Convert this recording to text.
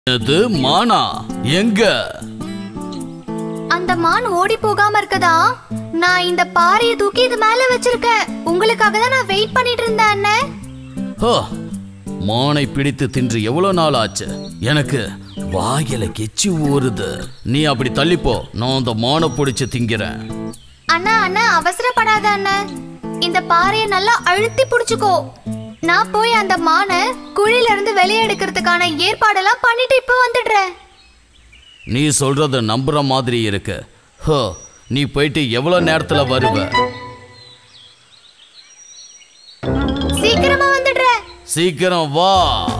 இது மானா எங்க அந்த மான் ஓடி போகாம இருக்கதா நான் இந்த பாறையை தூக்கி இது மேல வச்சிருக்கேன் உங்களுக்காக தான் நான் வெயிட் பண்ணிட்டு இருந்தேன் அண்ணே ஹோ, மானை பிடித்து தின்று எவ்வளவு நாள் ஆச்சு எனக்கு வாயில கெச்சி ஊறுது நீ அப்படி தள்ளிப்போ நான் அந்த மானை பிடிச்சு திங்கிறேன் அண்ணா அண்ணா அவசரப்படாத அண்ணா இந்த பாறையை நல்லா அழுத்தி புடிச்சுக்கோ நான் போய் அந்த மானை குழியில இருந்து வெளியே எடுக்கிறதுக்கான ஏற்பாடெல்லாம் பண்ணிட்டு இப்போ வந்துடுறேன் நீ சொல்றத நம்புற மாதிரி இருக்கு ஹோ நீ போயிட்டு எவ்வளவு நேரத்துல வருவ சீக்கிரமா வந்துடுறேன் சீக்கிரம் வா